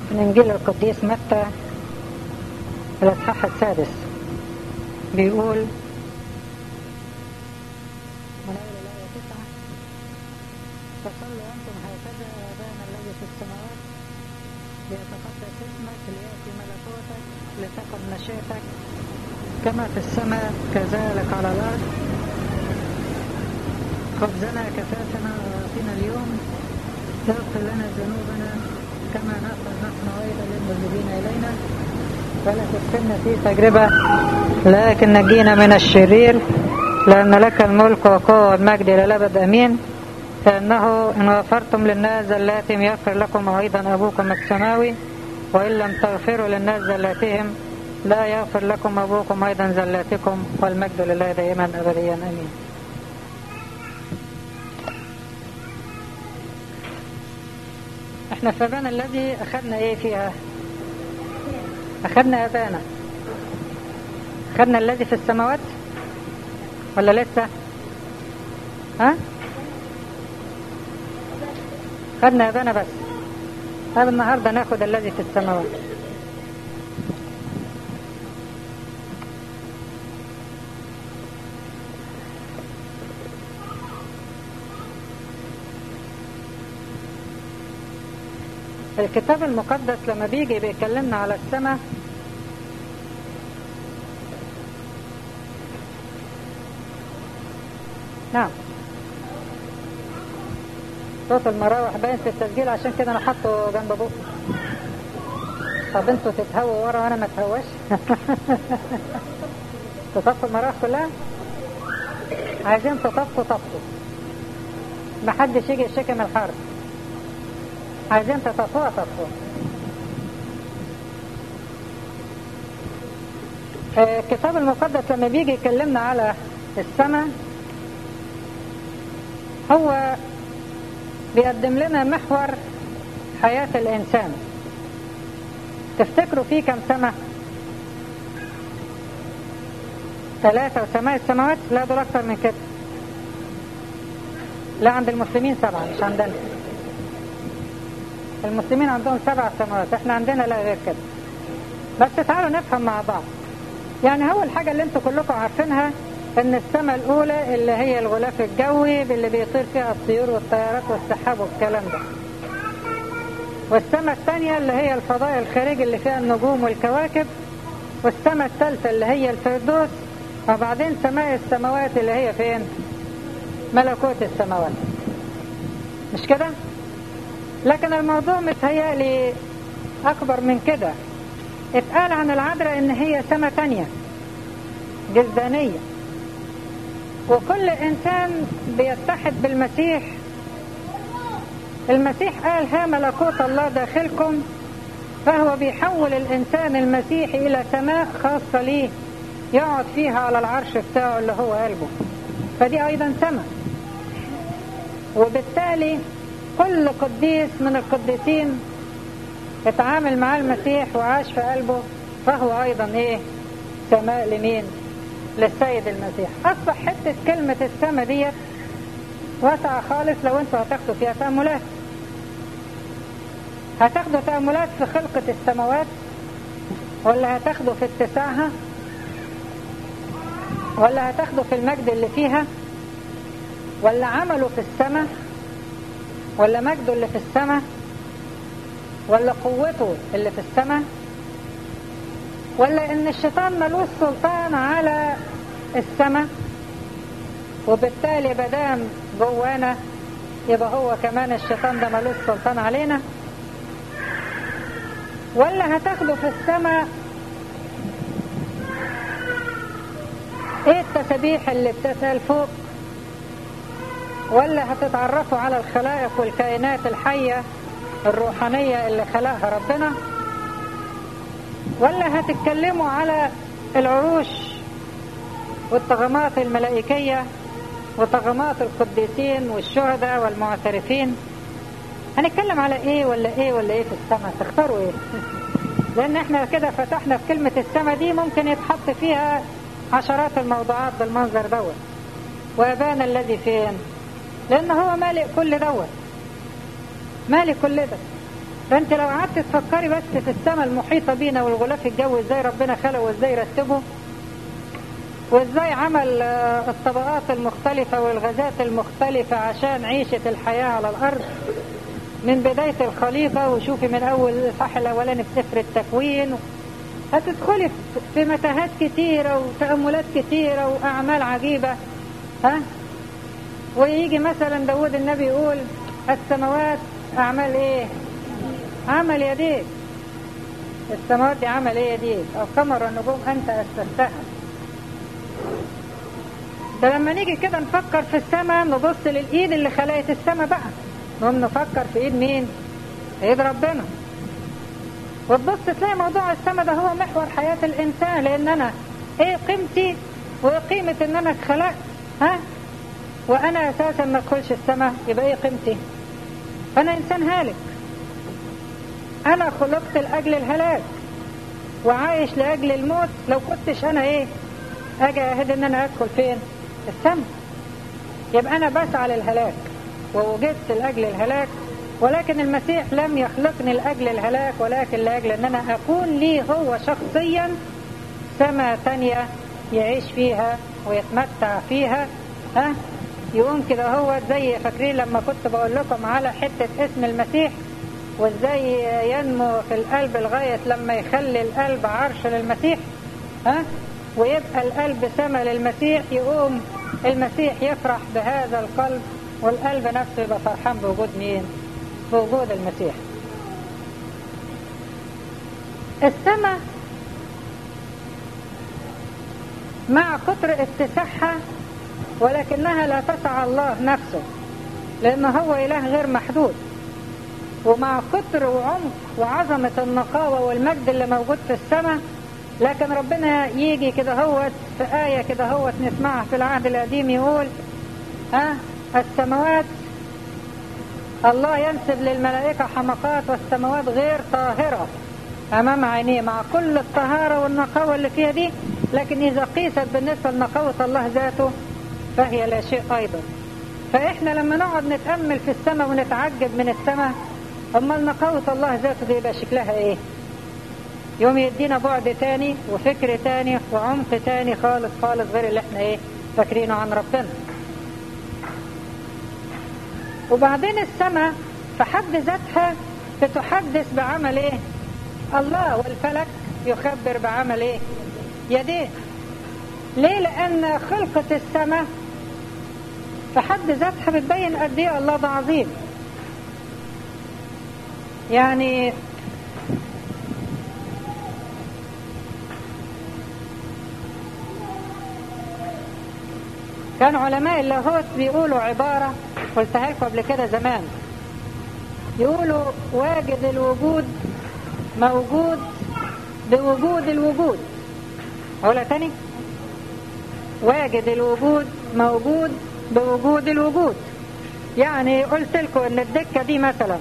من إنجيل القديس متى الإصحاح السادس بيقول من أول الآية تسعة فصلوا أنتم هكذا يا أبانا الذي في السماوات ليتقدس اسمك ليأتي ملكوتك لتكن مشيئتك كما في السماء كذلك على الأرض خبزنا كفافنا وأعطينا اليوم اغفر لنا ذنوبنا كما نغفر نحن أيضا للمذنبين إلينا ولا تدخلنا في تجربة لكن نجينا من الشرير لأن لك الملك والقوة والمجد إلى الأبد أمين فإنه إن غفرتم للناس زلاتهم يغفر لكم أيضا أبوكم السماوي وإن لم تغفروا للناس زلاتهم لا يغفر لكم أبوكم أيضا زلاتكم والمجد لله دائما أبديا أمين احنا في أبانا الذي أخذنا إيه فيها أخذنا أبانا أخذنا الذي في السماوات ولا لسه ها خدنا أبانا بس طب النهاردة ناخد الذي في السماوات الكتاب المقدس لما بيجي بيكلمنا على السماء نعم صوت المراوح باين في التسجيل عشان كده انا حاطه جنب بقي طب انتوا تتهووا ورا وانا ما اتهواش تطفوا المراوح كلها عايزين تطفوا طفوا محدش يجي يشتكي من الحرب عايزين تطفوها طفوها الكتاب المقدس لما بيجي يكلمنا على السماء هو بيقدم لنا محور حياة الإنسان تفتكروا فيه كم سماء ثلاثة وسماء السماوات لا دول أكتر من كده لا عند المسلمين سبعة مش عندنا المسلمين عندهم سبع سماوات احنا عندنا لا غير كده بس تعالوا نفهم مع بعض يعني أول حاجة اللي انتوا كلكم عارفينها ان السماء الاولى اللي هي الغلاف الجوي اللي بيطير فيها الطيور والطيارات والسحاب والكلام ده والسماء الثانية اللي هي الفضاء الخارجي اللي فيها النجوم والكواكب والسماء الثالثة اللي هي الفردوس وبعدين سماء السماوات اللي هي فين ملكوت السماوات مش كده لكن الموضوع متهيألي أكبر من كده اتقال عن العذراء إن هي سماء تانية جزدانية وكل إنسان بيتحد بالمسيح المسيح قال ها ملكوت الله داخلكم فهو بيحول الإنسان المسيحي إلى سماء خاصة ليه يقعد فيها على العرش بتاعه اللي هو قلبه فدي أيضا سماء وبالتالي كل قديس من القديسين اتعامل مع المسيح وعاش في قلبه فهو أيضا إيه سماء لمين للسيد المسيح أصبح حتة كلمة السماء ديت واسعة خالص لو انتوا هتاخدوا فيها تأملات هتاخدوا تأملات في خلقة السماوات ولا هتاخدوا في اتساعها ولا هتاخدوا في المجد اللي فيها ولا عمله في السماء ولا مجده اللي في السماء ولا قوته اللي في السماء ولا ان الشيطان ملوش سلطان على السماء وبالتالي بدام جوانا يبقى هو كمان الشيطان ده ملوش سلطان علينا ولا هتاخده في السماء ايه التسابيح اللي بتسأل فوق ولا هتتعرفوا على الخلائق والكائنات الحية الروحانية اللي خلقها ربنا ولا هتتكلموا على العروش والطغمات الملائكية وطغمات القديسين والشهداء والمعترفين هنتكلم على ايه ولا ايه ولا ايه في السماء تختاروا ايه لان احنا كده فتحنا في كلمة السماء دي ممكن يتحط فيها عشرات الموضوعات بالمنظر دوت وابانا الذي فين لان هو مالئ كل دوت مالئ كل ده ده انت لو قعدت تفكري بس في السماء المحيطة بينا والغلاف الجوي ازاي ربنا خلقه وازاي رتبه وازاي عمل الطبقات المختلفة والغازات المختلفة عشان عيشة الحياة على الأرض من بداية الخليقة وشوفي من أول الإصحاح الأولاني في سفر التكوين هتدخلي في متاهات كتيرة وتأملات كتيرة وأعمال عجيبة ها ويجي مثلا داود النبي يقول السماوات أعمال إيه عمل يديك السماوات دي عمل إيه يديك أو قمر النجوم أنت أسستها ده لما نيجي كده نفكر في السماء نبص للإيد اللي خلقت السماء بقى نقوم نفكر في إيد مين إيد ربنا وتبص تلاقي موضوع السماء ده هو محور حياة الإنسان لأن أنا إيه قيمتي وإيه قيمة إن أنا اتخلقت ها وأنا أساسا ما أدخلش السماء يبقى إيه قيمتي فأنا إنسان هالك أنا خلقت لأجل الهلاك وعايش لأجل الموت لو كنتش أنا إيه أجي أهد إن أنا أدخل فين السماء يبقى أنا بسعى للهلاك ووجدت لأجل الهلاك ولكن المسيح لم يخلقني لأجل الهلاك ولكن لأجل أن أنا أكون لي هو شخصيا سما تانية يعيش فيها ويتمتع فيها ها يقوم كده هو زي فاكرين لما كنت بقول لكم على حتة اسم المسيح وازاي ينمو في القلب لغاية لما يخلي القلب عرش للمسيح ها ويبقى القلب سما للمسيح يقوم المسيح يفرح بهذا القلب والقلب نفسه يبقى فرحان بوجود مين بوجود المسيح السماء مع كتر اتساعها ولكنها لا تسع الله نفسه لأنه هو إله غير محدود ومع كتر وعمق وعظمة النقاوة والمجد اللي موجود في السماء لكن ربنا يجي كده هو في آية كده هو نسمعها في العهد القديم يقول ها السماوات الله ينسب للملائكة حمقات والسماوات غير طاهرة أمام عينيه مع كل الطهارة والنقاوة اللي فيها دي لكن إذا قيست بالنسبة لنقاوة الله ذاته فهي لا شيء أيضا فإحنا لما نقعد نتأمل في السماء ونتعجب من السماء أما نقاوة الله ذاته دي يبقى شكلها إيه يوم يدينا بعد تاني وفكر تاني وعمق تاني خالص خالص غير اللي احنا ايه فاكرينه عن ربنا وبعدين السماء في حد ذاتها بتحدث بعمل ايه الله والفلك يخبر بعمل ايه يديه ليه لان خلقة السماء في حد ذاتها بتبين قد ايه الله ده عظيم يعني كان علماء اللاهوت بيقولوا عبارة قلتها لكم قبل كده زمان يقولوا واجد الوجود موجود بوجود الوجود أقولها تاني واجد الوجود موجود بوجود الوجود يعني قلت لكم ان الدكة دي مثلا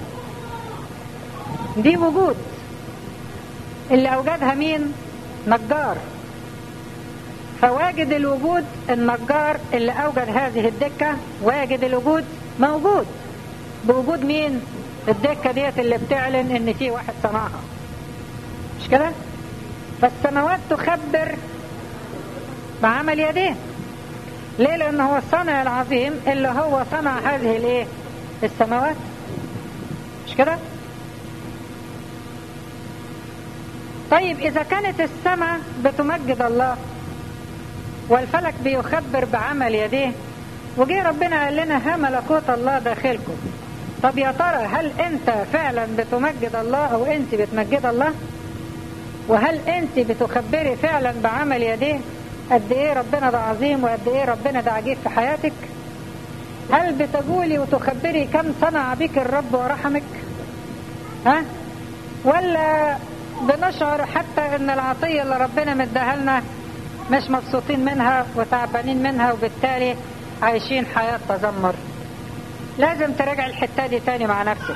دي وجود اللي اوجدها مين نجار فواجد الوجود النجار اللي اوجد هذه الدكة واجد الوجود موجود بوجود مين الدكة ديت اللي بتعلن ان في واحد صنعها مش كده فالسماوات تخبر بعمل يديه ليه لان هو الصانع العظيم اللي هو صنع هذه الايه السماوات مش كده طيب اذا كانت السماء بتمجد الله والفلك بيخبر بعمل يديه وجي ربنا قال لنا ها ملكوت الله داخلكم طب يا ترى هل انت فعلا بتمجد الله او انت بتمجد الله وهل انت بتخبري فعلا بعمل يديه قد ايه ربنا ده عظيم وقد ايه ربنا ده عجيب في حياتك هل بتقولي وتخبري كم صنع بك الرب ورحمك ها ولا بنشعر حتى ان العطية اللي ربنا مديها لنا مش مبسوطين منها وتعبانين منها وبالتالي عايشين حياة تذمر لازم تراجع الحتة دي تاني مع نفسك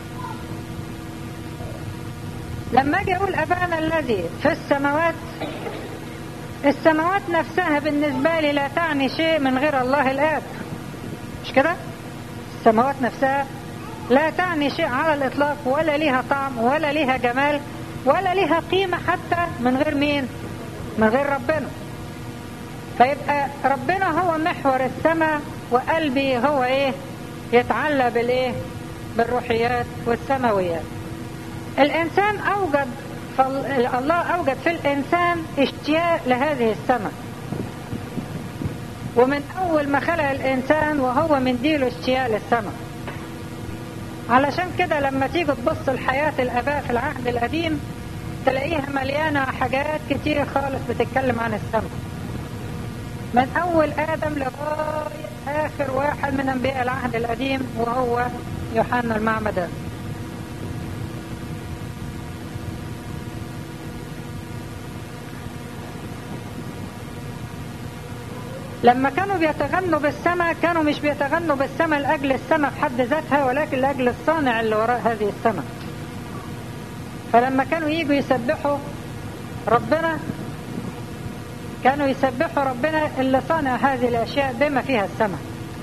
لما اجي اقول ابانا الذي في السماوات السماوات نفسها بالنسبة لي لا تعني شيء من غير الله الآب مش كده السماوات نفسها لا تعني شيء على الإطلاق ولا ليها طعم ولا ليها جمال ولا ليها قيمة حتى من غير مين من غير ربنا فيبقى ربنا هو محور السماء وقلبي هو ايه يتعلى بالايه بالروحيات والسماويات الانسان اوجد الله اوجد في الانسان اشتياق لهذه السماء ومن اول ما خلق الانسان وهو من ديله اشتياق للسماء علشان كده لما تيجي تبص لحياة الاباء في العهد القديم تلاقيها مليانة حاجات كتير خالص بتتكلم عن السماء من أول آدم لغاية آخر واحد من أنبياء العهد القديم وهو يوحنا المعمدان لما كانوا بيتغنوا بالسماء كانوا مش بيتغنوا بالسماء لأجل السماء في حد ذاتها ولكن لأجل الصانع اللي وراء هذه السماء فلما كانوا يجوا يسبحوا ربنا كانوا يسبحوا ربنا اللي صنع هذه الأشياء بما فيها السماء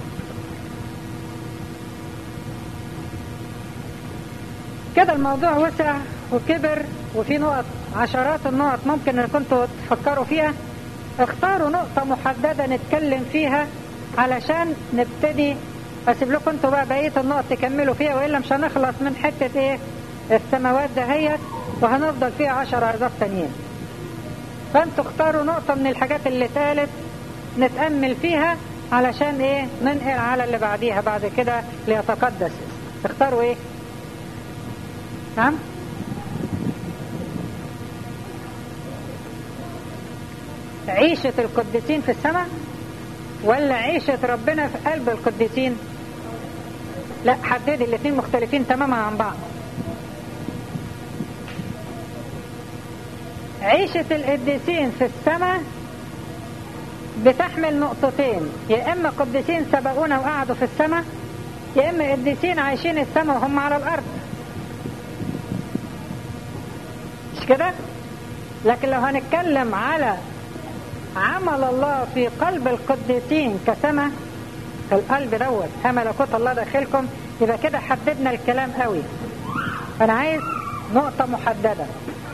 كده الموضوع وسع وكبر وفي نقط عشرات النقط ممكن ان كنتوا تفكروا فيها اختاروا نقطة محددة نتكلم فيها علشان نبتدي اسيب لكم انتوا بقى بقية النقط تكملوا فيها والا مش هنخلص من حتة ايه السماوات دهيت وهنفضل فيها عشر عظات تانيين فانتوا اختاروا نقطة من الحاجات اللي اتقالت نتأمل فيها علشان ايه ننقل على اللي بعديها بعد كده ليتقدس اختاروا ايه نعم عيشة القديسين في السماء ولا عيشة ربنا في قلب القديسين لا حددي الاثنين مختلفين تماما عن بعض عيشة القديسين في السماء بتحمل نقطتين يا إما قديسين سبقونا وقعدوا في السماء يا إما قديسين عايشين السماء وهم على الأرض مش كده؟ لكن لو هنتكلم على عمل الله في قلب القديسين كسماء في القلب دوت ها ملكوت الله داخلكم يبقى كده حددنا الكلام قوي فأنا عايز نقطة محددة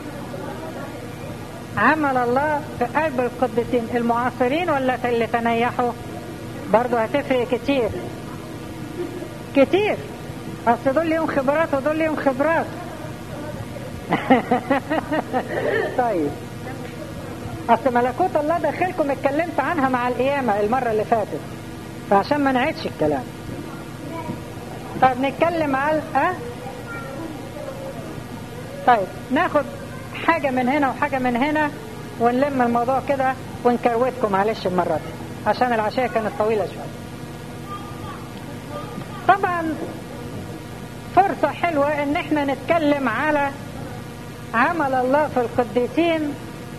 عمل الله في قلب القديسين المعاصرين ولا اللي تنيحوا برضه هتفرق كتير كتير اصل دول ليهم خبرات ودول ليهم خبرات طيب اصل ملكوت الله داخلكم اتكلمت عنها مع القيامة المرة اللي فاتت فعشان ما نعيدش الكلام طيب نتكلم على أه؟ طيب ناخد حاجة من هنا وحاجة من هنا ونلم الموضوع كده ونكروتكم معلش المرة دي عشان العشاء كانت طويلة شوية طبعا فرصة حلوة ان احنا نتكلم على عمل الله في القديسين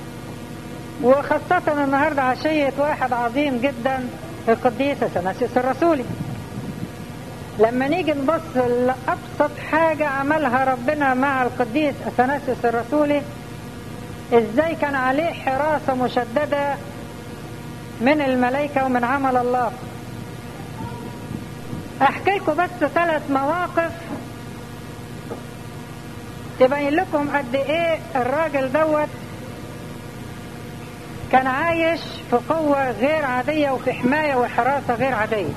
وخاصة النهاردة عشية واحد عظيم جدا القديس اثناسيوس الرسولي لما نيجي نبص لأبسط حاجة عملها ربنا مع القديس اثناسيوس الرسولي ازاي كان عليه حراسة مشددة من الملائكة ومن عمل الله احكي لكم بس ثلاث مواقف تبين لكم قد ايه الراجل دوت كان عايش في قوة غير عادية وفي حماية وحراسة غير عادية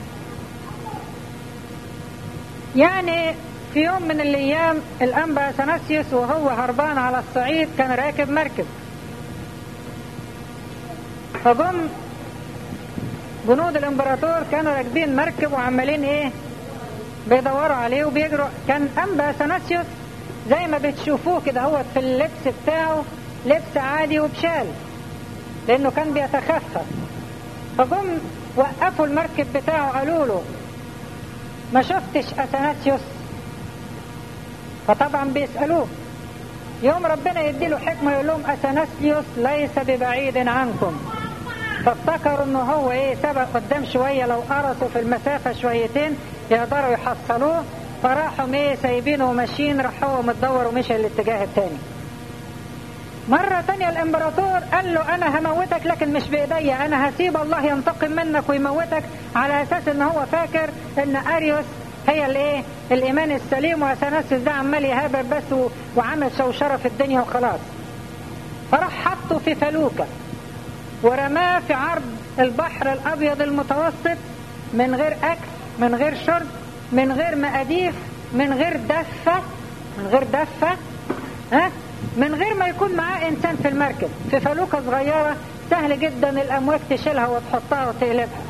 يعني في يوم من الايام الانبا اثناسيوس وهو هربان على الصعيد كان راكب مركب فجم جنود الامبراطور كانوا راكبين مركب وعمالين ايه بيدوروا عليه وبيجروا كان انبا اثناسيوس زي ما بتشوفوه كده هو في اللبس بتاعه لبس عادي وبشال لانه كان بيتخفف فجم وقفوا المركب بتاعه قالوا له ما شفتش اثناسيوس فطبعا بيسألوه يوم ربنا يديله حكمة يقول لهم أثناسيوس ليس ببعيد عنكم فافتكروا انه هو ايه سبق قدام شوية لو قرصوا في المسافة شويتين يقدروا يحصلوه فراحوا ايه سايبينه وماشيين راح هو متدور ومشي الاتجاه التاني مرة تانية الامبراطور قال له انا هموتك لكن مش بايديا انا هسيب الله ينتقم منك ويموتك على اساس ان هو فاكر ان اريوس هي الايه الايمان السليم واثناسيوس ده عمال يهابر بس و... وعمل شوشره في الدنيا وخلاص فراح حطه في فلوكه ورماه في عرض البحر الابيض المتوسط من غير اكل من غير شرب من غير مقاديف من غير دفه من غير دفه ها من غير ما يكون معاه انسان في المركب في فلوكه صغيره سهل جدا الامواج تشيلها وتحطها وتقلبها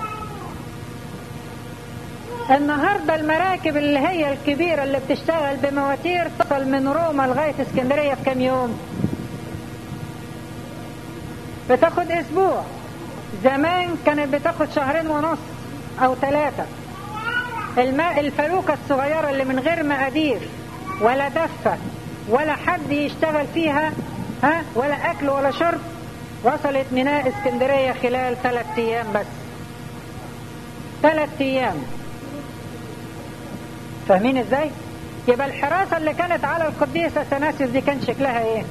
النهاردة المراكب اللي هي الكبيرة اللي بتشتغل بمواتير تصل من روما لغاية اسكندرية في كام يوم بتاخد اسبوع زمان كانت بتاخد شهرين ونص او ثلاثة الماء الفلوكة الصغيرة اللي من غير مقادير ولا دفة ولا حد يشتغل فيها ها ولا اكل ولا شرب وصلت ميناء اسكندرية خلال ثلاث ايام بس ثلاث ايام فاهمين ازاي يبقى الحراسة اللي كانت على القديس اثناسيوس دي كان شكلها ايه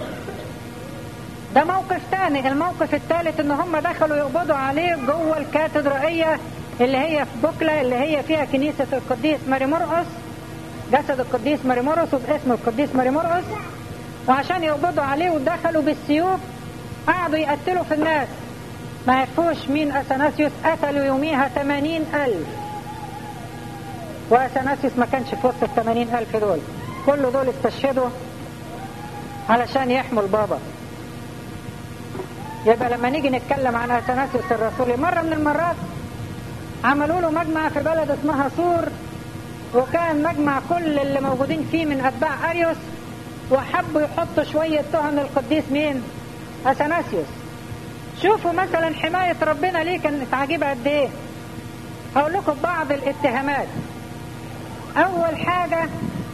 ده موقف تاني الموقف الثالث ان هم دخلوا يقبضوا عليه جوه الكاتدرائية اللي هي في بوكلا اللي هي فيها كنيسة القديس ماري مرقس جسد القديس ماري مرقس وباسم القديس ماري مرقس وعشان يقبضوا عليه ودخلوا بالسيوف قعدوا يقتلوا في الناس ما عرفوش مين اثناسيوس قتلوا يوميها 80 ألف واثناسيوس ما كانش في وسط ال 80 ألف دول كل دول استشهدوا علشان يحموا البابا يبقى لما نيجي نتكلم عن اثناسيوس الرسولي مرة من المرات عملوا له مجمع في بلد اسمها سور وكان مجمع كل اللي موجودين فيه من اتباع اريوس وحبوا يحطوا شوية تهم القديس مين اثناسيوس شوفوا مثلا حماية ربنا ليه كانت عجيبة قد ايه هقول لكم بعض الاتهامات اول حاجة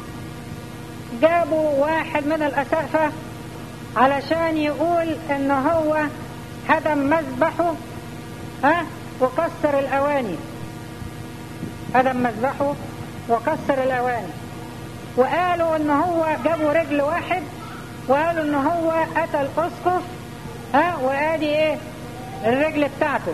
جابوا واحد من الاسقفة علشان يقول ان هو هدم مذبحه ها وكسر الاواني هدم مذبحه وكسر الاواني وقالوا ان هو جابوا رجل واحد وقالوا ان هو قتل اسقف ها وادي ايه الرجل بتاعته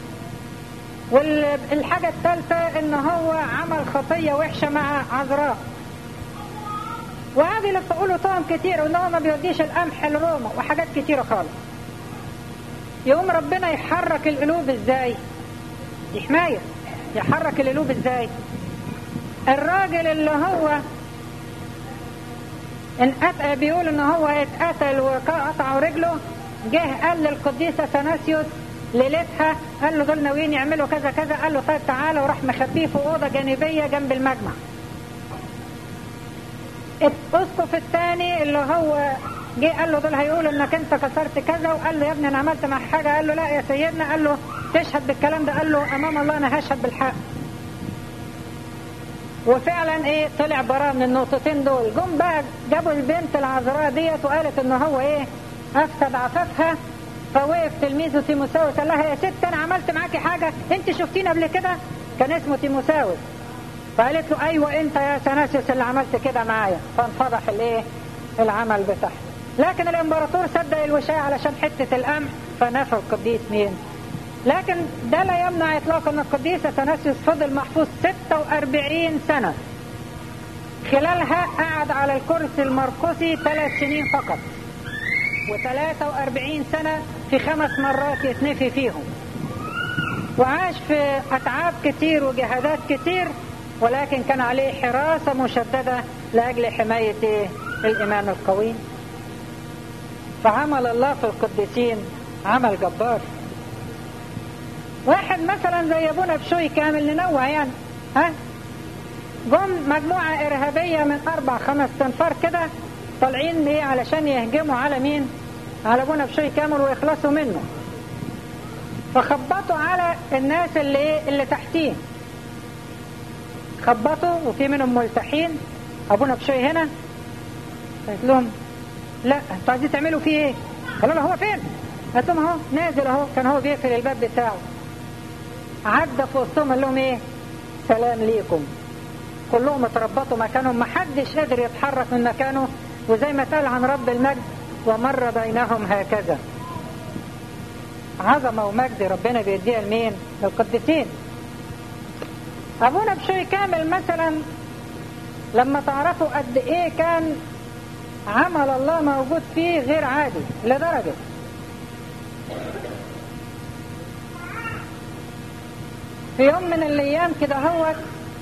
والحاجة الثالثة ان هو عمل خطية وحشة مع عذراء وقعدوا يلفقوا له تهم كتير وان هو ما بيوديش القمح لروما وحاجات كتيرة خالص يقوم ربنا يحرك القلوب ازاي دي حماية يحرك القلوب ازاي الراجل اللي هو انقطع بيقول ان هو اتقتل وقطعوا رجله جه قال للقديس اثناسيوس ليلتها قال له دول ناويين يعملوا كذا كذا قال له طيب تعالى وراح مخبيه في اوضه جانبيه جنب المجمع الاسقف الثاني اللي هو جه قال له دول هيقولوا انك انت كسرت كذا وقال له يا ابني انا عملت مع حاجه قال له لا يا سيدنا قال له تشهد بالكلام ده قال له امام الله انا هشهد بالحق وفعلا ايه طلع براه من النقطتين دول جم بقى جابوا البنت العذراء ديت وقالت ان هو ايه افسد عفافها فوقف تلميذه تيموساوس قال لها يا ست انا عملت معاكي حاجه انت شفتيني قبل كده كان اسمه تيموساوس فقالت له ايوه انت يا سناسيوس اللي عملت كده معايا فانفضح الايه العمل بتاعها لكن الامبراطور صدق الوشاية علشان حته القمح فنفى القديس مين لكن ده لا يمنع اطلاقا ان القديس اثناسيوس فضل محفوظ 46 سنه خلالها قعد على الكرسي المرقسي ثلاث سنين فقط و43 سنة في خمس مرات يتنفي فيهم وعاش في أتعاب كتير وجهادات كتير ولكن كان عليه حراسة مشددة لأجل حماية الإيمان القوي فعمل الله في القديسين عمل جبار واحد مثلا زي ابونا بشوي كامل ننوع يعني ها جم مجموعة إرهابية من أربع خمس تنفار كده طالعين ايه علشان يهجموا على مين على ابونا بشوي كامل ويخلصوا منه فخبطوا على الناس اللي ايه اللي تحتيه خبطوا وفي منهم ملتحين ابونا بشوي هنا قالت لهم لا انتوا عايزين تعملوا فيه ايه قالوا له هو فين قالت لهم اهو نازل اهو كان هو بيقفل الباب بتاعه عدى في وسطهم قال لهم ايه سلام ليكم كلهم اتربطوا مكانهم محدش قادر يتحرك من مكانه وزي ما قال عن رب المجد ومر بينهم هكذا عظمة ومجد ربنا بيديها لمين للقديسين ابونا بشوي كامل مثلا لما تعرفوا قد ايه كان عمل الله موجود فيه غير عادي لدرجة في يوم من الايام كده هوت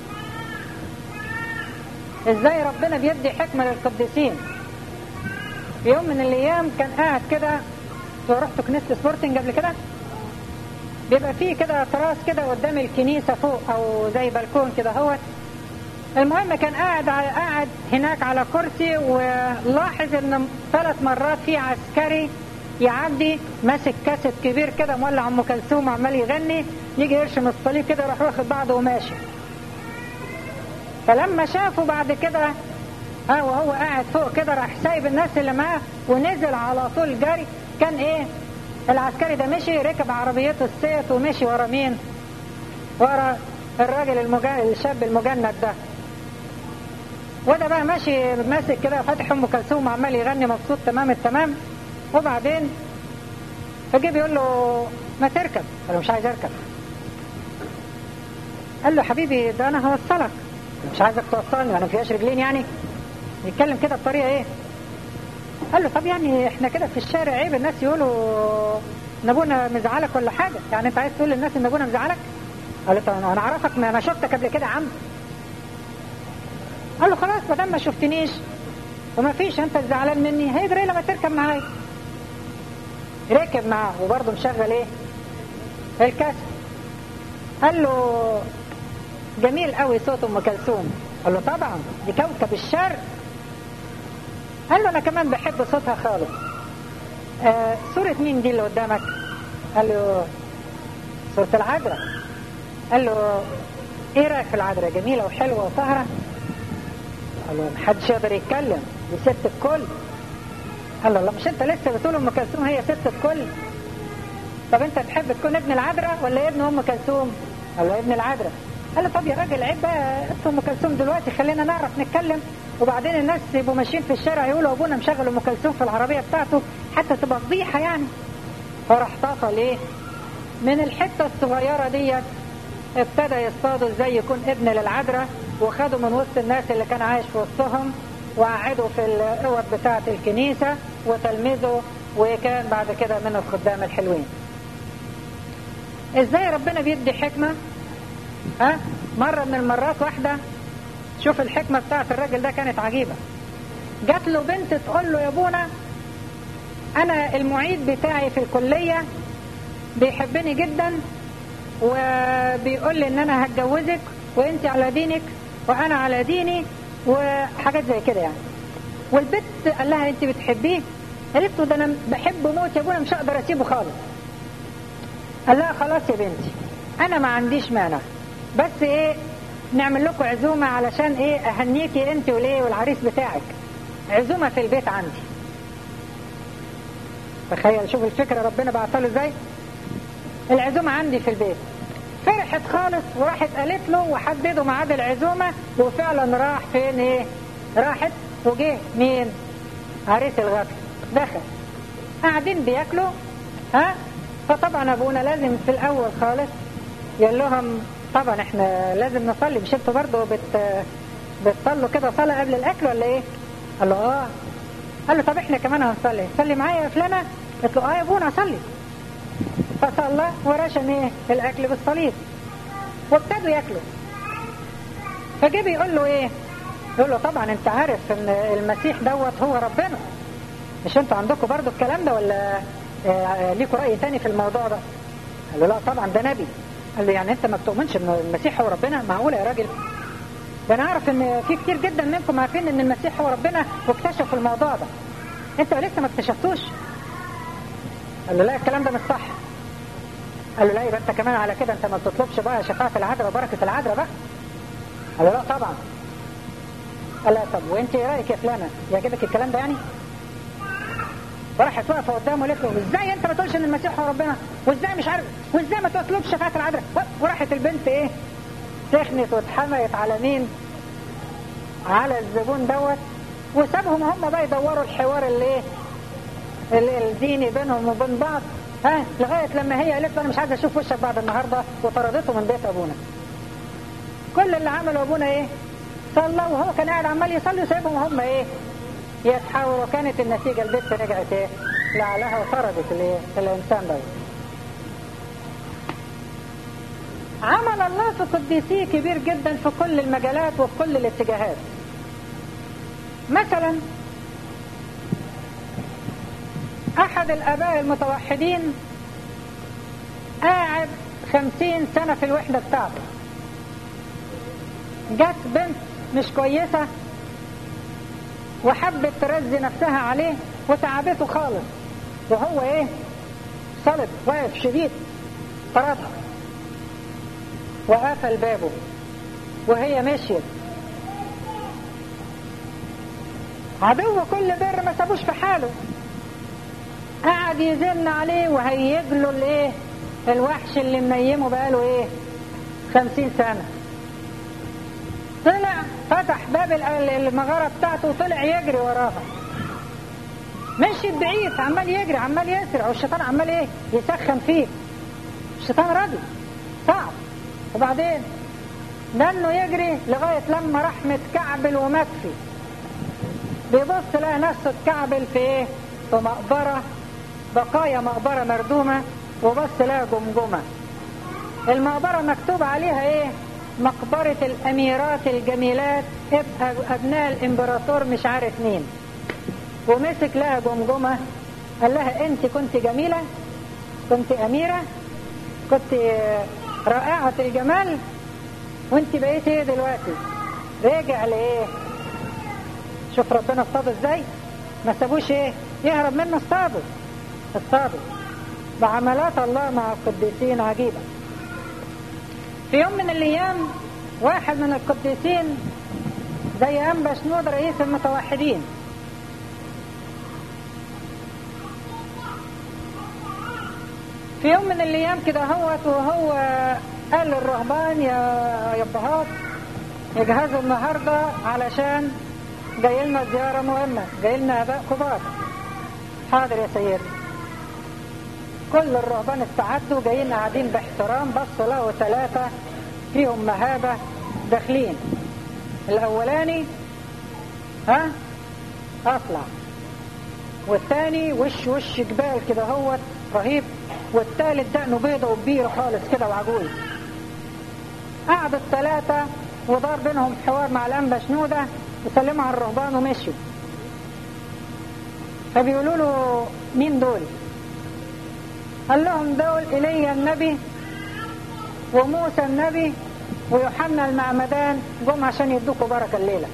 ازاي ربنا بيدي حكمة للقديسين في يوم من الايام كان قاعد كده رحتوا كنيسة سبورتنج قبل كده بيبقى فيه كده تراس كده قدام الكنيسة فوق او زي بلكون كده هوت المهم كان قاعد قاعد هناك على كرسي ولاحظ ان ثلاث مرات في عسكري يعدي ماسك كاسيت كبير كده مولع ام كلثوم عمال يغني يجي يرشم الصليب كده يروح واخد بعضه وماشي فلما شافه بعد كده ها وهو قاعد فوق كده راح سايب الناس اللي معاه ونزل على طول جري كان ايه العسكري ده مشي ركب عربيته السيت ومشي ورا مين ورا الراجل المجا... الشاب المجند ده وده بقى ماشي ماسك كده فاتح ام كلثوم عمال يغني مبسوط تمام التمام وبعدين فجي بيقول له ما تركب قال له مش عايز اركب قال له حبيبي ده انا هوصلك مش عايزك توصلني انا فيهاش رجلين يعني يتكلم كده بطريقه ايه قال له طب يعني احنا كده في الشارع عيب الناس يقولوا ان ابونا مزعلك ولا حاجه يعني انت عايز تقول للناس ان ابونا مزعلك قال له طب انا اعرفك ما شفتك قبل كده يا عم قال له خلاص ما دام ما شفتنيش وما فيش انت زعلان مني هيجري لما تركب معايا ركب معاه وبرضه مشغل ايه الكاس قال له جميل قوي صوت ام كلثوم قال له طبعا دي كوكب الشرق قال له انا كمان بحب صوتها خالص آه سورة مين دي اللي قدامك قال له سورة العذراء قال له ايه رايك في العذراء جميلة وحلوة وطاهرة قال له محدش يقدر يتكلم دي ست الكل قال له الله مش انت لسه بتقول ام كلثوم هي ست الكل طب انت تحب تكون ابن العذراء ولا ابن ام كلثوم قال له ابن العذراء قال له طب يا راجل عيب بقى ام كلثوم دلوقتي خلينا نعرف نتكلم وبعدين الناس يبقوا ماشيين في الشارع يقولوا ابونا مشغل ام كلثوم في العربيه بتاعته حتى تبقى فضيحه يعني فراح طاطل ايه من الحته الصغيره ديت ابتدى يصطادوا ازاي يكون ابن للعذراء وخدوا من وسط الناس اللي كان عايش في وسطهم وقعدوا في الاوض بتاعه الكنيسه وتلمذوا وكان بعد كده من الخدام الحلوين ازاي ربنا بيدي حكمه ها مره من المرات واحده شوف الحكمه بتاعت الراجل ده كانت عجيبه جات له بنت تقول له يا ابونا انا المعيد بتاعي في الكليه بيحبني جدا وبيقول لي ان انا هتجوزك وانت على دينك وانا على ديني وحاجات زي كده يعني والبنت قال لها انت بتحبيه قالت له ده انا بحبه موت يا ابونا مش هقدر اسيبه خالص قال لها خلاص يا بنتي انا ما عنديش مانع بس ايه نعمل لكم عزومة علشان ايه اهنيكي انت وليه والعريس بتاعك عزومة في البيت عندي تخيل شوف الفكرة ربنا بعتها له ازاي العزومة عندي في البيت فرحت خالص وراحت قالت له وحددوا ميعاد العزومة وفعلا راح فين ايه راحت وجه مين عريس الغفل دخل قاعدين بياكلوا ها فطبعا ابونا لازم في الاول خالص يقول لهم طبعا احنا لازم نصلي مش انتوا برضه بت بتصلوا كده صلاة قبل الاكل ولا ايه قال له اه قال له طب احنا كمان هنصلي صلي معايا يا فلانة قلت له اه يا ابونا صلي فصلى ورشم ايه الاكل بالصليب وابتدوا ياكلوا فجه بيقول له ايه يقول له طبعا انت عارف ان المسيح دوت هو ربنا مش انتوا عندكم برضو الكلام ده ولا آه ليكوا رأي تاني في الموضوع ده قال له لا طبعا ده نبي قال له يعني انت ما بتؤمنش ان المسيح هو ربنا معقوله يا راجل ده انا اعرف ان في كتير جدا منكم عارفين ان المسيح هو ربنا واكتشفوا الموضوع ده انت لسه ما اكتشفتوش قال له لا الكلام ده مش صح قال له لا يبقى انت كمان على كده انت ما بتطلبش بقى شفاعة العذراء وبركة العذراء بقى قال له لا طبعا قال لا طب وانت ايه رايك يا فلانه يعجبك الكلام ده يعني وراحت واقفه قدامه قالت له ازاي انت ما تقولش ان المسيح هو ربنا وازاي مش عارف وازاي ما تطلبش شفاعة العذراء وراحت البنت ايه سخنت واتحمقت على مين على الزبون دوت وسابهم هم بقى يدوروا الحوار اللي ايه الديني بينهم وبين بعض ها لغايه لما هي قالت له انا مش عايزه اشوف وشك بعد النهارده وطردته من بيت ابونا كل اللي عمله ابونا ايه صلى وهو كان قاعد عمال يصلي وسايبهم هم ايه يتحاوروا كانت النتيجة البت رجعت ايه لعلها وطردت الايه الانسان ده عمل الله في قديسيه كبير جدا في كل المجالات وفي كل الاتجاهات مثلا احد الاباء المتوحدين قاعد خمسين سنة في الوحدة بتاعته جت بنت مش كويسة وحبت ترزي نفسها عليه وتعبته خالص وهو ايه صلب واقف شديد طردها وقفل بابه وهي مشيت عدو كل بر ما سابوش في حاله قعد يزن عليه وهيج له الايه الوحش اللي منيمه بقاله ايه خمسين سنة طلع فتح باب المغارة بتاعته وطلع يجري وراها مشي بعيد عمال يجري عمال يسرع والشيطان عمال ايه يسخن فيه الشيطان راضي صعب وبعدين لانه يجري لغاية لما راح متكعبل ومكفي بيبص لقى نفسه اتكعبل في ايه في مقبرة بقايا مقبرة مردومة وبص لها جمجمة المقبرة مكتوب عليها ايه مقبرة الاميرات الجميلات ابناء الامبراطور مش عارف مين ومسك لها جمجمة قال لها انت كنت جميلة كنت اميرة كنت رائعة الجمال وانت بقيت ايه دلوقتي رجع لايه شوف ربنا اصطاد ازاي ما سابوش ايه يهرب منه اصطاده اصطاده وعملات الله مع القديسين عجيبة في يوم من الأيام واحد من القديسين زي أنبا شنود رئيس المتوحدين في يوم من الأيام كده هو وهو قال للرهبان يا يبهات يجهزوا النهاردة علشان جاي لنا زيارة مهمة جاي لنا آباء كبار حاضر يا سيدي كل الرهبان استعدوا جايين قاعدين باحترام بصوا لقوا ثلاثة فيهم مهابة داخلين الأولاني ها أطلع والثاني وش وش جبال كده هو رهيب والثالث دقنه بيضة وكبير خالص كده وعجوز قعدوا الثلاثة ودار بينهم حوار مع الأنبا شنودة وسلموا على الرهبان ومشوا فبيقولوا له مين دول قال لهم دول إلي النبي وموسى النبي ويوحنا المعمدان جم عشان يدوكوا بركة الليلة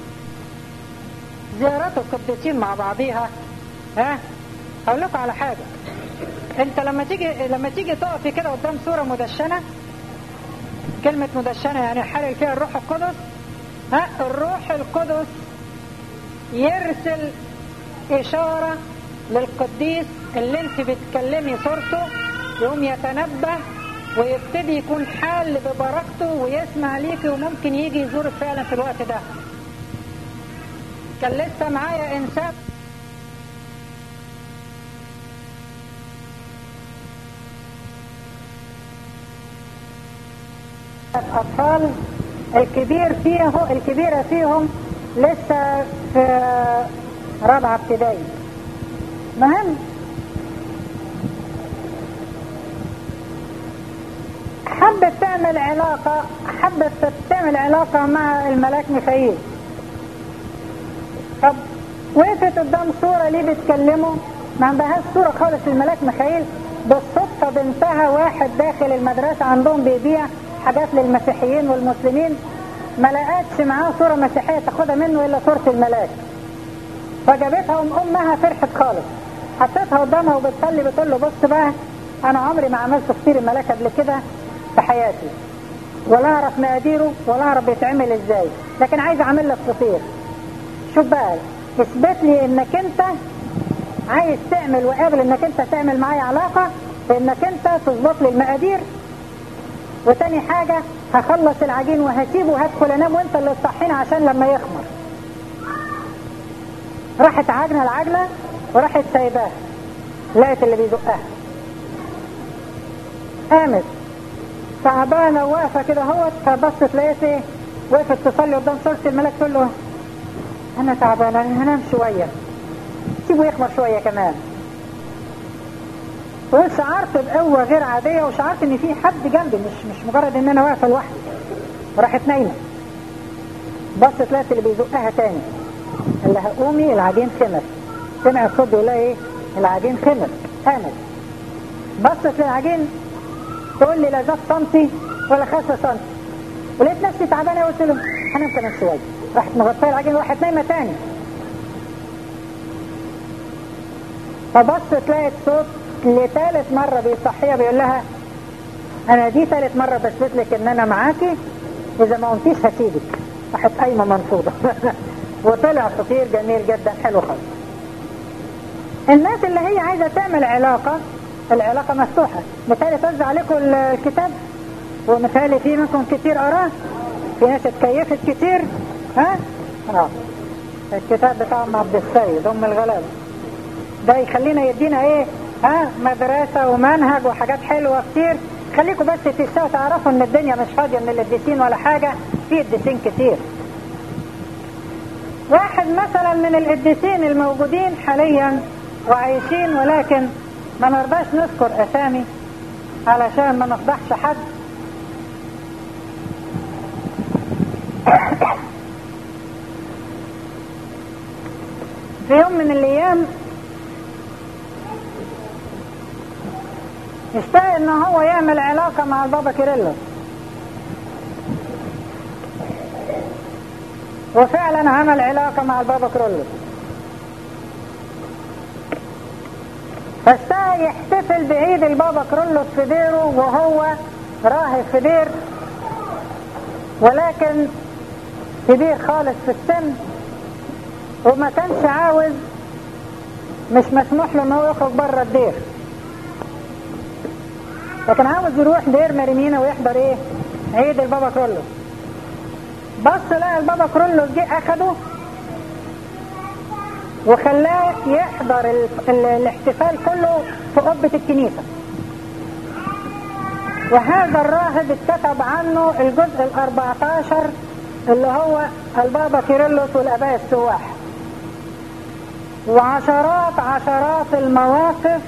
زيارات القديسين مع بعضيها ها اقول لكم على حاجة انت لما تيجي لما تيجي تقفي كده قدام صورة مدشنة كلمة مدشنة يعني حلل فيها الروح القدس ها الروح القدس يرسل إشارة للقديس اللي انت بتكلمي صورته يقوم يتنبه ويبتدي يكون حال ببركته ويسمع ليكي وممكن يجي يزورك فعلا في الوقت ده كان لسه معايا انسان أطفال الكبير فيه الكبيرة فيهم لسه في رابعة ابتدائي مهم حبت تعمل علاقة حبت تعمل علاقة مع الملاك ميخائيل طب وقفت قدام صورة ليه بتكلمه ما عندهاش صورة خالص الملاك ميخائيل بالصدفة بنتها واحد داخل المدرسة عندهم بيبيع حاجات للمسيحيين والمسلمين ما لقتش معاه صورة مسيحية تاخدها منه إلا صورة الملاك فجابتها ام امها فرحت خالص حطيتها قدامها وبتصلي بتقول له بص بقى انا عمري ما عملت فطير الملاك قبل كده في حياتي ولا اعرف مقاديره ولا اعرف بيتعمل ازاي لكن عايز اعمل لك فطير شوف بقى اثبت لي انك انت عايز تعمل وقابل انك انت تعمل معايا علاقة بانك انت تظبط لي المقادير وتاني حاجة هخلص العجين وهسيبه وهدخل انام وانت اللي تصحيني عشان لما يخمر راحت عجنة العجلة وراحت سايباها لقيت اللي بيزقها قامت تعبانة واقفة كده اهوت فبصت لقيت ايه وقفت تصلي قدام صورة الملاك تقول له أنا تعبانة أنا هنام شوية سيبه يخمر شوية كمان وشعرت بقوة غير عادية وشعرت إن في حد جنبي مش مش مجرد إن أنا واقفة لوحدي راحت نايمة بصت لقيت اللي بيزقها تاني قال لها قومي العجين خمر سمع الصوت بيقول لها إيه العجين خمر قامت بصت للعجين تقول لي لا زاد سنتي ولا خمسة سنتي ولقيت نفسي تعبانة قلت له هنام كمان شوية راحت مغطية العجين وراحت نايمة تاني فبصت لقيت صوت لثالث مرة بيصحيها بيقول لها أنا دي ثالث مرة بثبت لك إن أنا معاكي إذا ما قمتيش هسيبك راحت قايمة منفوضة وطلع خطير جميل جدا حلو خالص الناس اللي هي عايزة تعمل علاقة العلاقة مفتوحة مثالي توزع عليكم الكتاب ومثالي في منكم كتير أراه في ناس اتكيفت كتير ها اه الكتاب بتاع ام عبد السيد ام الغلابة ده يخلينا يدينا ايه ها مدرسة ومنهج وحاجات حلوة كتير خليكم بس تشتغلوا تعرفوا ان الدنيا مش فاضية من القديسين ولا حاجة في قديسين كتير واحد مثلا من القديسين الموجودين حاليا وعايشين ولكن ما نرضاش نذكر اسامي علشان ما نفضحش حد في يوم من الايام اشتاق ان هو يعمل علاقة مع البابا كيرلس وفعلا عمل علاقة مع البابا كيرلس فاشتاق يحتفل بعيد البابا كيرلس في ديره وهو راهب في دير ولكن كبير خالص في السن وما كانش عاوز مش مسموح له ان هو يخرج بره الدير لكن عاوز يروح دير مريمينا ويحضر ايه عيد البابا كرولوس بص لقى البابا كرولوس جه اخده وخلاه يحضر ال... ال... الاحتفال كله في قبة الكنيسة وهذا الراهب اتكتب عنه الجزء الاربعتاشر اللي هو البابا كيرلس والاباء السواح وعشرات عشرات المواقف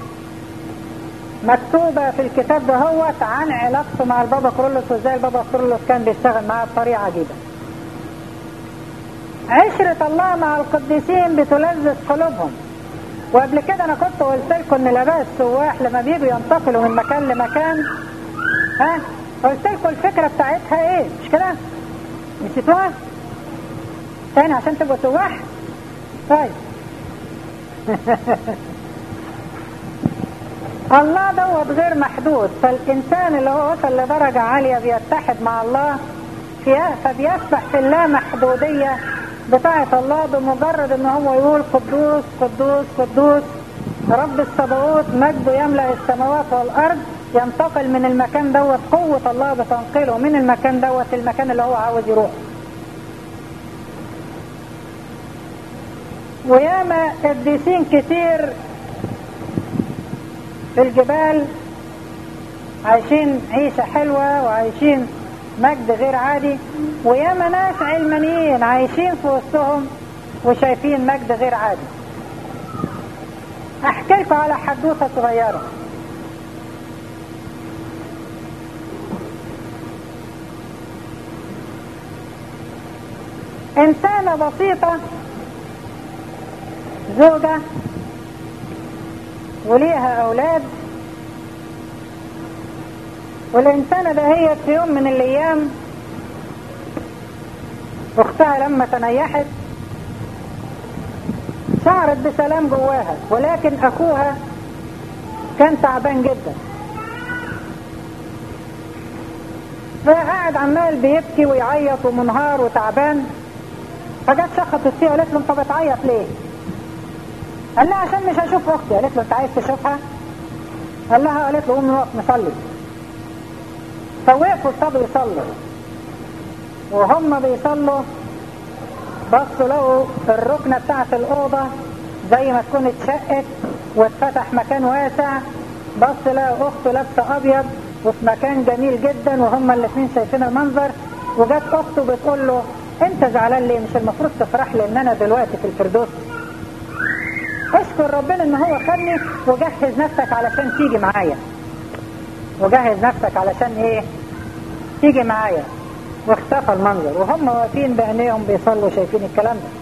مكتوبة في الكتاب ده هو عن علاقته مع البابا كرولوس وازاي البابا كرولوس كان بيشتغل معاه بطريقة عجيبة عشرة الله مع القديسين بتلذذ قلوبهم وقبل كده انا كنت قلت لكم ان الاباء السواح لما بيجوا ينتقلوا من مكان لمكان ها قلت لكم الفكرة بتاعتها ايه مش كده نسيتوها تاني عشان تبقوا سواح طيب الله دوت غير محدود فالإنسان اللي هو وصل لدرجة عالية بيتحد مع الله فبيسبح في اللامحدودية بتاعة الله بمجرد ان هو يقول قدوس قدوس قدوس رب الصباوت مجده يملأ السماوات والأرض ينتقل من المكان دوت قوة الله بتنقله من المكان دوت المكان اللي هو عاوز يروح وياما قديسين كتير في الجبال عايشين عيشة حلوة وعايشين مجد غير عادي وياما ناس علمانيين عايشين في وسطهم وشايفين مجد غير عادي احكي لكم على حدوثة صغيرة انسانة بسيطة زوجة وليها أولاد والإنسانة دهيت في يوم من الأيام أختها لما تنيحت شعرت بسلام جواها ولكن أخوها كان تعبان جدا فقعد عمال بيبكي ويعيط ومنهار وتعبان فجت شخصت فيه قالت له انت بتعيط ليه؟ قال لها عشان مش هشوف اختي قالت له انت عايز تشوفها؟ قال لها قالت له قوم نقف نصلي فوقفوا ابتدوا يصلوا وهم بيصلوا بصوا لقوا الركنة بتاعت الأوضة زي ما تكون اتشقت واتفتح مكان واسع بص لقوا أخته لابسة أبيض وفي مكان جميل جدا وهما الاثنين شايفين المنظر وجت اخته بتقول له انت زعلان ليه مش المفروض تفرح لي ان انا دلوقتي في الفردوس اشكر ربنا ان هو خدني وجهز نفسك علشان تيجي معايا وجهز نفسك علشان ايه تيجي معايا واختفى المنظر وهم واقفين بعينيهم بيصلوا شايفين الكلام ده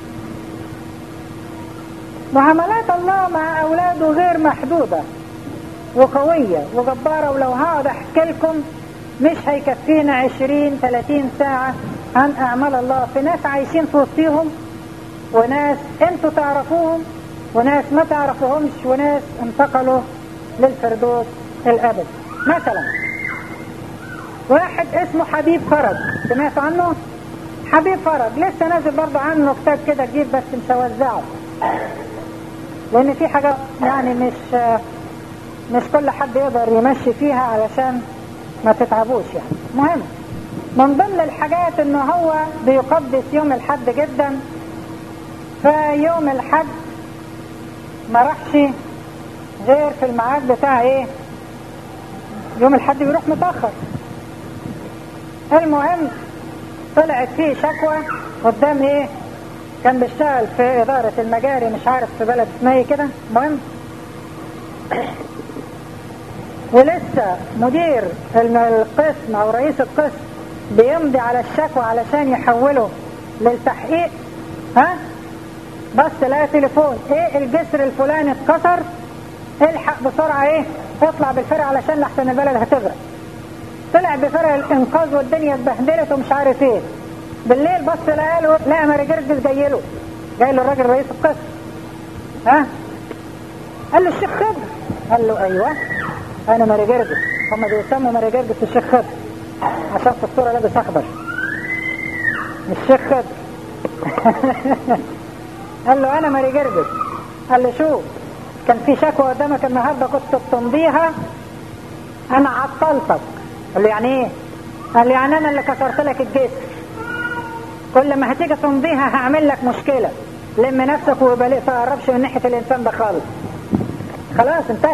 معاملات الله مع اولاده غير محدوده وقويه وجباره ولو هقعد احكي لكم مش هيكفينا عشرين ثلاثين ساعة عن أعمال الله في ناس عايشين في وسطيهم وناس انتوا تعرفوهم وناس ما تعرفوهمش وناس انتقلوا للفردوس الأبد مثلا واحد اسمه حبيب فرج سمعت عنه حبيب فرج لسه نازل برضه عنه كتاب كده جديد بس مش هوزعه لان في حاجات يعني مش مش كل حد يقدر يمشي فيها علشان ما تتعبوش يعني مهم من ضمن الحاجات ان هو بيقدس يوم الحد جدا فيوم الحد ما راحش غير في الميعاد بتاع ايه يوم الحد بيروح متاخر المهم طلعت فيه شكوى قدام ايه كان بيشتغل في إدارة المجاري مش عارف في بلد اسمها ايه كده المهم ولسه مدير القسم او رئيس القسم بيمضي على الشكوى علشان يحوله للتحقيق ها بس لا تليفون ايه الجسر الفلاني اتكسر الحق بسرعة ايه اطلع بالفرع علشان لحسن البلد هتغرق طلع بفرع الانقاذ والدنيا اتبهدلت ومش عارف ايه بالليل بص لقى له لقى ماري جرجس جاي له جاي له الراجل رئيس القسم ها قال له الشيخ خضر قال له ايوه انا ماري جرجس هم بيسموا ماري جرجس الشيخ خضر عشان في الصورة لابس اخضر الشيخ خضر قال له انا ماري جرجس قال له شوف كان في شكوى قدامك النهارده كنت بتمضيها انا عطلتك قال له يعني ايه قال له يعني انا اللي كسرت لك الجسر كل ما هتيجي تمضيها هعمل لك مشكلة لم نفسك وبلاء فقربش من ناحية الانسان ده خالص خلاص انتهت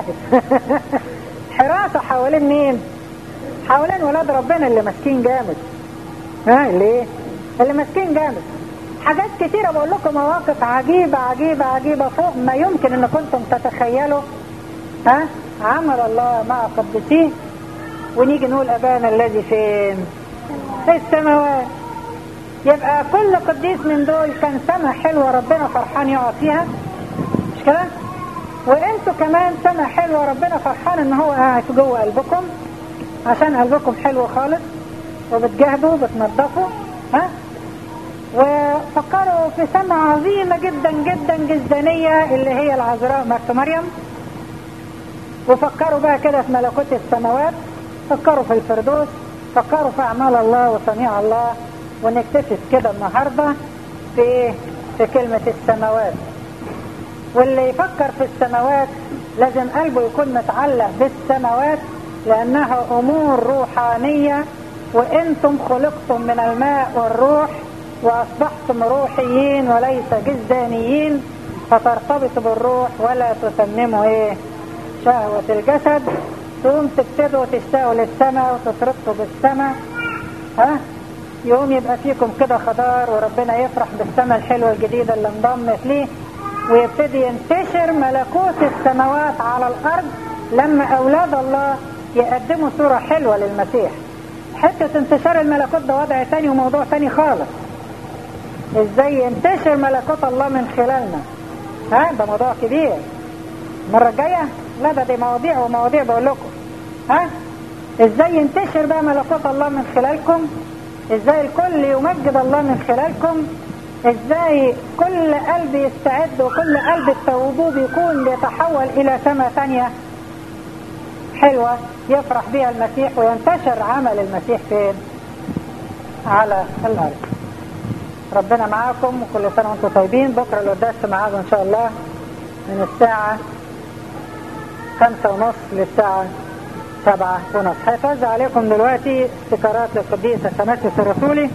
حراسة حوالين مين حوالين ولاد ربنا اللي ماسكين جامد ها ليه اللي ماسكين جامد حاجات كتيرة بقول لكم مواقف عجيبة عجيبة عجيبة فوق ما يمكن ان كنتم تتخيلوا ها عمل الله مع قدسيه ونيجي نقول ابانا الذي فين في السماوات يبقى كل قديس من دول كان سما حلوة ربنا فرحان يقعد فيها مش كده وانتوا كمان سما حلوة ربنا فرحان ان هو قاعد جوه قلبكم عشان قلبكم حلو خالص وبتجاهدوا وبتنضفوا ها وفكروا في سنة عظيمة جدا جدا جزدانية اللي هي العذراء مرت مريم وفكروا بقى كده في ملكوت السماوات فكروا في الفردوس فكروا في أعمال الله وصنيع الله ونكتشف كده النهاردة في في كلمة السماوات واللي يفكر في السماوات لازم قلبه يكون متعلق بالسماوات لأنها أمور روحانية وإنتم خلقتم من الماء والروح وأصبحتم روحيين وليس جزدانيين فترتبطوا بالروح ولا تتمموا إيه شهوة الجسد تقوم تبتدوا تشتاقوا للسماء وتتربطوا بالسماء ها يوم يبقى فيكم كده خضار وربنا يفرح بالسماء الحلوة الجديدة اللي انضمت ليه ويبتدي ينتشر ملكوت السماوات على الأرض لما أولاد الله يقدموا صورة حلوة للمسيح حتة انتشار الملكوت ده وضع تاني وموضوع تاني خالص ازاي ينتشر ملكوت الله من خلالنا ها ده موضوع كبير المرة الجاية لا ده دي مواضيع ومواضيع بقول لكم ها ازاي ينتشر بقى ملكوت الله من خلالكم ازاي الكل يمجد الله من خلالكم ازاي كل قلب يستعد وكل قلب التوبوب يكون بيتحول الى سماء ثانية حلوة يفرح بها المسيح وينتشر عمل المسيح فين على الارض ربنا معاكم وكل سنة وانتم طيبين بكرة القداس معاكم ان شاء الله من الساعة خمسة ونص للساعة سبعة ونص هيتوزع عليكم دلوقتي استيكرات للقديس اثناسيوس الرسولي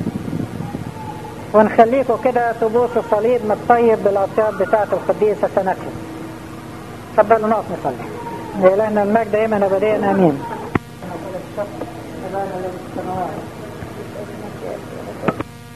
ونخليكم كده تبوسوا صليب متطيب بالاطياب بتاعة القديس اثناسيوس تفضلوا نقف نصلي لإلهنا المجد دائما ابديا امين شخص أبانا له السماوات